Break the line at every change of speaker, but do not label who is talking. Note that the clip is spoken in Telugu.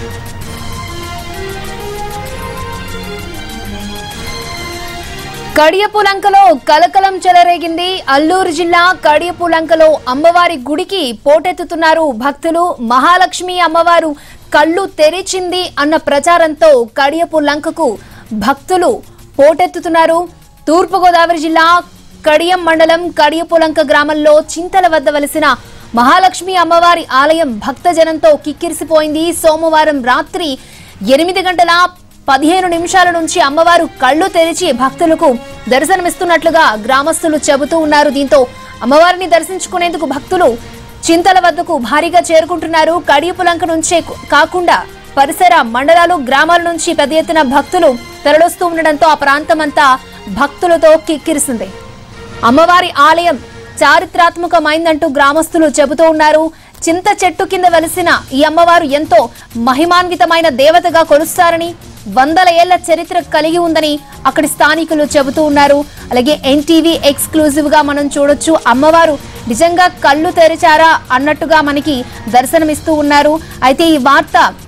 కడియపులంకలో కలకలం చెలరేగింది అల్లూరు జిల్లా కడియపులంకలో అమ్మవారి గుడికి పోటెత్తుతున్నారు భక్తులు మహాలక్ష్మి అమ్మవారు కళ్ళు తెరిచింది అన్న ప్రచారంతో కడియపులంకకు భక్తులు పోటెత్తుతున్నారు తూర్పుగోదావరి జిల్లా కడియం మండలం కడియపులంక గ్రామంలో చింతల వద్ద వెలిసిన మహాలక్ష్మి అమ్మవారి ఆలయం భక్తజనంతో కిక్కిరిసిపోయింది సోమవారం రాత్రి ఎనిమిది గంటల పదిహేను నిమిషాల నుంచి అమ్మవారు కళ్ళు తెరిచి భక్తులకు దర్శనమిస్తున్నట్లుగా గ్రామస్తులు చెబుతూ ఉన్నారు దీంతో అమ్మవారిని దర్శించుకునేందుకు భక్తులు చింతల వద్దకు భారీగా చేరుకుంటున్నారు కడియపులంక నుంచే కాకుండా పరిసర మండలాలు గ్రామాల నుంచి పెద్ద ఎత్తున భక్తులు తరలిస్తూ ఉండడంతో ఆ ప్రాంతమంతా భక్తులతో కిక్కిరిసింది అమ్మవారి ఆలయం చారిత్రాత్మకమైందంటూ గ్రామస్తులు చెబుతూ ఉన్నారు చింత చెట్టు కింద వెలిసిన ఈ అమ్మవారు ఎంతో మహిమాన్వితమైన దేవతగా కొలుస్తారని వందల ఏళ్ల చరిత్ర కలిగి ఉందని అక్కడి స్థానికులు చెబుతూ ఉన్నారు అలాగే ఎన్టీవీ ఎక్స్క్లూజివ్ గా మనం చూడొచ్చు అమ్మవారు నిజంగా కళ్ళు తెరిచారా అన్నట్టుగా మనకి దర్శనమిస్తూ ఉన్నారు అయితే ఈ వార్త